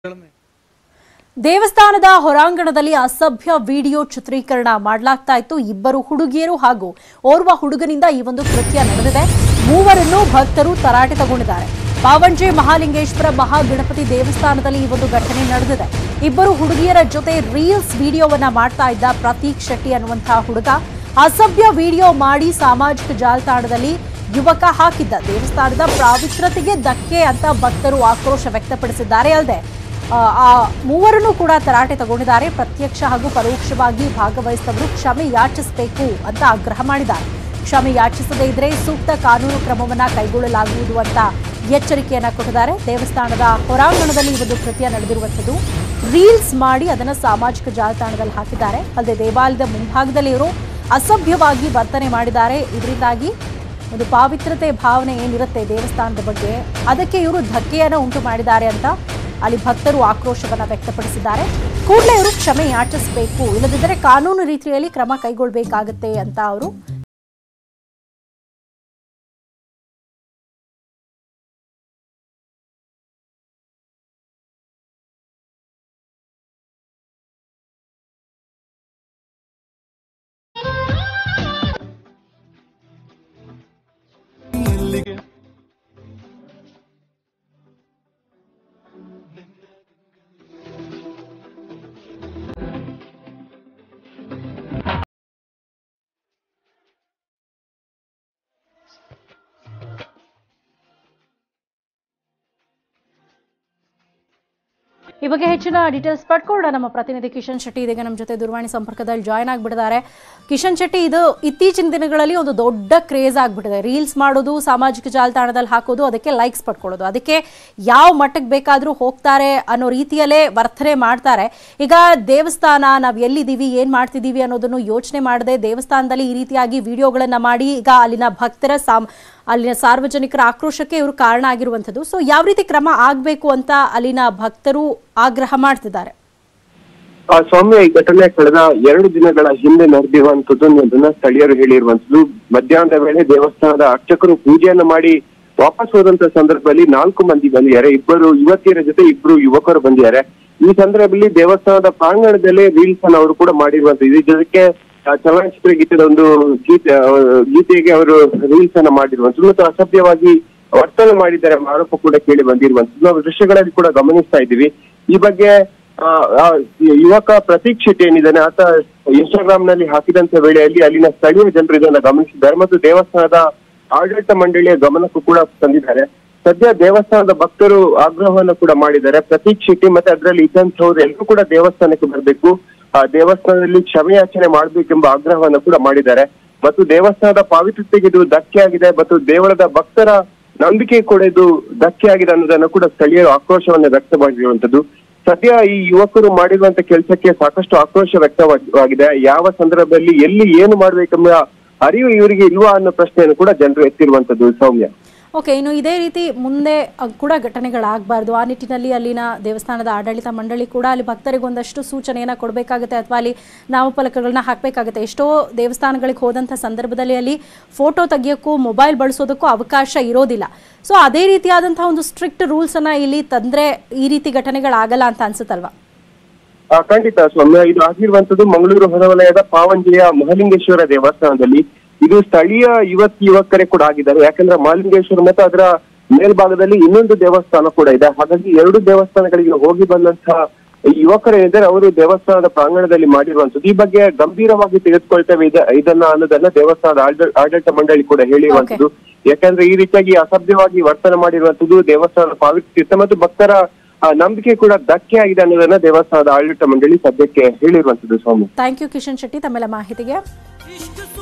ದೇವಸ್ಥಾನದ ಹೊರಾಂಗಣದಲ್ಲಿ ಅಸಭ್ಯ ವಿಡಿಯೋ ಚಿತ್ರೀಕರಣ ಮಾಡಲಾಗ್ತಾ ಇತ್ತು ಇಬ್ಬರು ಹುಡುಗಿಯರು ಹಾಗೂ ಓರ್ವ ಹುಡುಗನಿಂದ ಈ ಒಂದು ಕೃತ್ಯ ನಡೆದಿದೆ ಮೂವರನ್ನು ಭಕ್ತರು ತರಾಟೆ ತಗೊಂಡಿದ್ದಾರೆ ಪಾವಂಜೆ ಮಹಾಲಿಂಗೇಶ್ವರ ಮಹಾಗಣಪತಿ ದೇವಸ್ಥಾನದಲ್ಲಿ ಈ ಒಂದು ಘಟನೆ ನಡೆದಿದೆ ಇಬ್ಬರು ಹುಡುಗಿಯರ ಜೊತೆ ರೀಲ್ಸ್ ವಿಡಿಯೋವನ್ನ ಮಾಡ್ತಾ ಇದ್ದ ಪ್ರತೀಕ್ ಶೆಟ್ಟಿ ಅನ್ನುವಂತಹ ಹುಡುಗ ಅಸಭ್ಯ ವಿಡಿಯೋ ಮಾಡಿ ಸಾಮಾಜಿಕ ಜಾಲತಾಣದಲ್ಲಿ ಯುವಕ ಹಾಕಿದ್ದ ದೇವಸ್ಥಾನದ ಪಾವಿತ್ರತೆಗೆ ಧಕ್ಕೆ ಅಂತ ಭಕ್ತರು ಆಕ್ರೋಶ ವ್ಯಕ್ತಪಡಿಸಿದ್ದಾರೆ ಅಲ್ಲದೆ ಆ, ಆ ಮೂವರನ್ನು ಕೂಡ ತರಾಟೆ ತಗೊಂಡಿದ್ದಾರೆ ಪ್ರತ್ಯಕ್ಷ ಹಾಗೂ ಪರೋಕ್ಷವಾಗಿ ಭಾಗವಹಿಸಿದವರು ಕ್ಷಮೆ ಯಾಚಿಸಬೇಕು ಅಂತ ಆಗ್ರಹ ಮಾಡಿದ್ದಾರೆ ಕ್ಷಮೆ ಯಾಚಿಸದೇ ಇದ್ರೆ ಸೂಕ್ತ ಕಾನೂನು ಕ್ರಮವನ್ನ ಕೈಗೊಳ್ಳಲಾಗುವುದು ಅಂತ ಎಚ್ಚರಿಕೆಯನ್ನ ಕೊಟ್ಟಿದ್ದಾರೆ ದೇವಸ್ಥಾನದ ಹೊರಾಂಗಣದಲ್ಲಿ ಈ ಒಂದು ಕೃತ್ಯ ನಡೆದಿರುವಂಥದ್ದು ರೀಲ್ಸ್ ಮಾಡಿ ಅದನ್ನ ಸಾಮಾಜಿಕ ಜಾಲತಾಣದಲ್ಲಿ ಹಾಕಿದ್ದಾರೆ ಅಲ್ಲದೆ ದೇವಾಲಯದ ಮುಂಭಾಗದಲ್ಲಿ ಇವರು ಅಸಭ್ಯವಾಗಿ ವರ್ತನೆ ಮಾಡಿದ್ದಾರೆ ಇದರಿಂದಾಗಿ ಒಂದು ಪಾವಿತ್ರತೆ ಭಾವನೆ ಏನಿರುತ್ತೆ ದೇವಸ್ಥಾನದ ಬಗ್ಗೆ ಅದಕ್ಕೆ ಇವರು ಧಕ್ಕೆಯನ್ನು ಉಂಟು ಮಾಡಿದ್ದಾರೆ ಅಂತ ಅಲ್ಲಿ ಭಕ್ತರು ಆಕ್ರೋಶವನ್ನ ವ್ಯಕ್ತಪಡಿಸಿದ್ದಾರೆ ಕೂಡಲೇ ಇವರು ಕ್ಷಮೆ ಯಾಚಿಸಬೇಕು ಇಲ್ಲದಿದ್ದರೆ ಕಾನೂನು ರೀತಿಯಲ್ಲಿ ಕ್ರಮ ಕೈಗೊಳ್ಳಬೇಕಾಗತ್ತೆ ಅಂತ ಅವರು ಈ ಬಗ್ಗೆ ಹೆಚ್ಚಿನ ಡೀಟೇಲ್ಸ್ ಪಡ್ಕೊಳ್ಳೋಣ ನಮ್ಮ ಪ್ರತಿನಿಧಿ ಕಿಶನ್ ಶೆಟ್ಟಿ ಇದೀಗ ನಮ್ಮ ಜೊತೆ ದೂರವಾಣಿ ಸಂಪರ್ಕದಲ್ಲಿ ಜಾಯ್ನ್ ಆಗಿಬಿಟ್ಟಿದ್ದಾರೆ ಕಿಶನ್ ಶೆಟ್ಟಿ ಇದು ಇತ್ತೀಚಿನ ದಿನಗಳಲ್ಲಿ ಒಂದು ದೊಡ್ಡ ಕ್ರೇಜ್ ಆಗಿಬಿಟ್ಟಿದೆ ರೀಲ್ಸ್ ಮಾಡೋದು ಸಾಮಾಜಿಕ ಜಾಲತಾಣದಲ್ಲಿ ಹಾಕೋದು ಅದಕ್ಕೆ ಲೈಕ್ಸ್ ಪಡ್ಕೊಳ್ಳೋದು ಅದಕ್ಕೆ ಯಾವ ಮಟ್ಟಕ್ಕೆ ಬೇಕಾದರೂ ಹೋಗ್ತಾರೆ ಅನ್ನೋ ರೀತಿಯಲ್ಲೇ ವರ್ತನೆ ಮಾಡ್ತಾರೆ ಈಗ ದೇವಸ್ಥಾನ ನಾವು ಎಲ್ಲಿದ್ದೀವಿ ಏನು ಮಾಡ್ತಿದ್ದೀವಿ ಅನ್ನೋದನ್ನು ಯೋಚನೆ ಮಾಡದೆ ದೇವಸ್ಥಾನದಲ್ಲಿ ಈ ರೀತಿಯಾಗಿ ವಿಡಿಯೋಗಳನ್ನ ಮಾಡಿ ಈಗ ಅಲ್ಲಿನ ಭಕ್ತರ ಸಾಮ್ ಅಲ್ಲಿನ ಸಾರ್ವಜನಿಕರ ಆಕ್ರೋಶಕ್ಕೆ ಇವರು ಕಾರಣ ಆಗಿರುವಂಥದ್ದು ಸೊ ಯಾವ ರೀತಿ ಕ್ರಮ ಆಗಬೇಕು ಅಂತ ಅಲ್ಲಿನ ಭಕ್ತರು ಆಗ್ರಹ ಮಾಡ್ತಿದ್ದಾರೆ ಆ ಸೌಮ್ಯ ಈ ಘಟನೆ ಕಳೆದ ಎರಡು ದಿನಗಳ ಹಿಂದೆ ನಡೆದಿರುವಂತದ್ದು ಅನ್ನೋದನ್ನ ಸ್ಥಳೀಯರು ಹೇಳಿರುವಂತದ್ದು ಮಧ್ಯಾಹ್ನದ ವೇಳೆ ದೇವಸ್ಥಾನದ ಅರ್ಚಕರು ಪೂಜೆಯನ್ನ ಮಾಡಿ ವಾಪಸ್ ಹೋದಂತ ಸಂದರ್ಭದಲ್ಲಿ ನಾಲ್ಕು ಮಂದಿ ಬಂದಿದ್ದಾರೆ ಇಬ್ಬರು ಯುವತಿಯರ ಜೊತೆ ಇಬ್ಬರು ಯುವಕರು ಬಂದಿದ್ದಾರೆ ಈ ಸಂದರ್ಭದಲ್ಲಿ ದೇವಸ್ಥಾನದ ಪ್ರಾಂಗಣದಲ್ಲೇ ರೀಲ್ಸ್ ಅನ್ನು ಅವರು ಕೂಡ ಮಾಡಿರುವಂತದ್ದು ಇದ್ರ ಜೊತೆಗೆ ಆ ಚಲನಚಿತ್ರ ಗೀತೆದ ಒಂದು ಗೀತೆ ಆ, ಗೀತೆಗೆ ಅವರು ರೀಲ್ಸ್ ಅನ್ನ ಮಾಡಿರುವಂತದ್ದು ಮತ್ತು ಅಸಭ್ಯವಾಗಿ ವರ್ತನೆ ಮಾಡಿದ್ದಾರೆ ಎಂಬ ಆರೋಪ ಕೂಡ ಕೇಳಿ ಬಂದಿರುವಂತದ್ದು ನಾವು ದೃಶ್ಯಗಳಲ್ಲಿ ಕೂಡ ಗಮನಿಸ್ತಾ ಇದ್ದೀವಿ ಈ ಬಗ್ಗೆ ಆ, ಆ, ಯುವಕ ಪ್ರತೀಕ್ ಶೆಟ್ಟಿ ಏನಿದ್ದಾನೆ ಆತ ಇನ್ಸ್ಟಾಗ್ರಾಮ್ ನಲ್ಲಿ ಹಾಕಿದಂತ ವೇಳೆಯಲ್ಲಿ ಅಲ್ಲಿನ ಸ್ಥಳೀಯ ಜನರು ಇದನ್ನ ಗಮನಿಸಿದ್ದಾರೆ ಮತ್ತು ದೇವಸ್ಥಾನದ ಆಡಳಿತ ಮಂಡಳಿಯ ಗಮನಕ್ಕೂ ಕೂಡ ತಂದಿದ್ದಾರೆ ಸದ್ಯ ದೇವಸ್ಥಾನದ ಭಕ್ತರು ಆಗ್ರಹವನ್ನು ಕೂಡ ಮಾಡಿದ್ದಾರೆ ಪ್ರತೀಕ್ ಶೆಟ್ಟಿ ಮತ್ತೆ ಅದರಲ್ಲಿ ಇದ್ದಂತ ಎಲ್ಲರೂ ಕೂಡ ದೇವಸ್ಥಾನಕ್ಕೆ ಬರಬೇಕು ಆ ದೇವಸ್ಥಾನದಲ್ಲಿ ಕ್ಷಮೆಯಾಚನೆ ಮಾಡಬೇಕೆಂಬ ಆಗ್ರಹವನ್ನು ಕೂಡ ಮಾಡಿದ್ದಾರೆ ಮತ್ತು ದೇವಸ್ಥಾನದ ಪಾವಿತ್ರತೆಗೆ ಇದು ಧಕ್ಕೆ ಆಗಿದೆ ಮತ್ತು ದೇವಳದ ಭಕ್ತರ ನಂಬಿಕೆ ಕೂಡ ಇದು ಧಕ್ಕೆ ಆಗಿದೆ ಅನ್ನೋದನ್ನು ಕೂಡ ಸ್ಥಳೀಯರು ಆಕ್ರೋಶವನ್ನು ವ್ಯಕ್ತವಾಗಿರುವಂತದ್ದು ಸದ್ಯ ಈ ಯುವಕರು ಮಾಡಿರುವಂತ ಕೆಲಸಕ್ಕೆ ಸಾಕಷ್ಟು ಆಕ್ರೋಶ ವ್ಯಕ್ತವಾಗಿದೆ ಯಾವ ಸಂದರ್ಭದಲ್ಲಿ ಎಲ್ಲಿ ಏನು ಮಾಡ್ಬೇಕೆಂಬ ಅರಿವು ಇವರಿಗೆ ಇಲ್ವಾ ಅನ್ನೋ ಪ್ರಶ್ನೆಯನ್ನು ಕೂಡ ಜನರು ಎತ್ತಿರುವಂತದ್ದು ಸೌಮ್ಯ ಓಕೆ ಇನ್ನು ಇದೇ ರೀತಿ ಮುಂದೆ ಅ, ಕೂಡ ಘಟನೆಗಳಾಗಬಾರ್ದು ಆ ನಿಟ್ಟಿನಲ್ಲಿ ಅಲ್ಲಿನ ದೇವಸ್ಥಾನದ ಆಡಳಿತ ಮಂಡಳಿ ಕೂಡ ಅಲ್ಲಿ ಭಕ್ತರಿಗೆ ಒಂದಷ್ಟು ಸೂಚನೆಯನ್ನು ಕೊಡಬೇಕಾಗುತ್ತೆ ಅಥವಾ ಅಲ್ಲಿ ನಾಮಫಲಕಗಳನ್ನ ಹಾಕಬೇಕಾಗುತ್ತೆ ಎಷ್ಟೋ ದೇವಸ್ಥಾನಗಳಿಗೆ ಹೋದಂಥ ಸಂದರ್ಭದಲ್ಲಿ ಅಲ್ಲಿ ಫೋಟೋ ತೆಗಿಯೋಕ್ಕೂ ಮೊಬೈಲ್ ಬಳಸೋದಕ್ಕೂ ಅವಕಾಶ ಇರೋದಿಲ್ಲ ಸೊ ಅದೇ ರೀತಿಯಾದಂತಹ ಒಂದು ಸ್ಟ್ರಿಕ್ಟ್ ರೂಲ್ಸನ್ನು ಇಲ್ಲಿ ತಂದರೆ ಈ ರೀತಿ ಘಟನೆಗಳಾಗಲ್ಲ ಅಂತ ಅನ್ಸುತ್ತಲ್ವಾ ಆ, ಖಂಡಿತ ಸೌಮ್ಯ ಇದು ಆಗಿರುವಂತದ್ದು ಮಂಗಳೂರು ಹೊರವಲಯದ ಪಾವಂಜೆಯ ಮಹಲಿಂಗೇಶ್ವರ ದೇವಸ್ಥಾನದಲ್ಲಿ ಇದು ಸ್ಥಳೀಯ ಯುವತಿ ಯುವಕರೇ ಕೂಡ ಆಗಿದ್ದಾರೆ ಯಾಕಂದ್ರೆ ಮಹಲಿಂಗೇಶ್ವರ ಮತ್ತು ಅದರ ಮೇಲ್ಭಾಗದಲ್ಲಿ ಇನ್ನೊಂದು ದೇವಸ್ಥಾನ ಕೂಡ ಇದೆ ಹಾಗಾಗಿ ಎರಡು ದೇವಸ್ಥಾನಗಳಿಗೆ ಹೋಗಿ ಬಂದಂತಹ ಈ ಯುವಕರು ಏನಿದ್ದಾರೆ ಅವರು ದೇವಸ್ಥಾನದ ಪ್ರಾಂಗಣದಲ್ಲಿ ಮಾಡಿರುವಂತದ್ದು ಈ ಬಗ್ಗೆ ಗಂಭೀರವಾಗಿ ತೆಗೆದುಕೊಳ್ತೇವೆ ಇದ- ಇದನ್ನ ಅನ್ನೋದನ್ನ ದೇವಸ್ಥಾನದ ಆಡಳ- ಆಡಳಿತ ಮಂಡಳಿ ಕೂಡ ಹೇಳಿರುವಂತದ್ದು ಯಾಕಂದ್ರೆ ಈ ರೀತಿಯಾಗಿ ಅಸಭ್ಯವಾಗಿ ವರ್ತನೆ ಮಾಡಿರುವಂತದ್ದು ದೇವಸ್ಥಾನದ ಪಾವಿತ್ರ್ಯತೆ ಮತ್ತು ಭಕ್ತರ ಆ, ನಂಬಿಕೆ ಕೂಡ ಧಕ್ಕೆ ಆಗಿದೆ ಅನ್ನೋದನ್ನ ದೇವಸ್ಥಾನದ ಆಡಳಿತ ಮಂಡಳಿ ಸದ್ಯಕ್ಕೆ ಹೇಳಿರುವಂತದ್ದು ಸ್ವಾಮಿ ಥ್ಯಾಂಕ್ ಯು ಕಿಶನ್ ಶೆಟ್ಟಿ ತಮ್ಮೆಲ್ಲ ಮಾಹಿತಿಗೆ ಇಷ್ಟು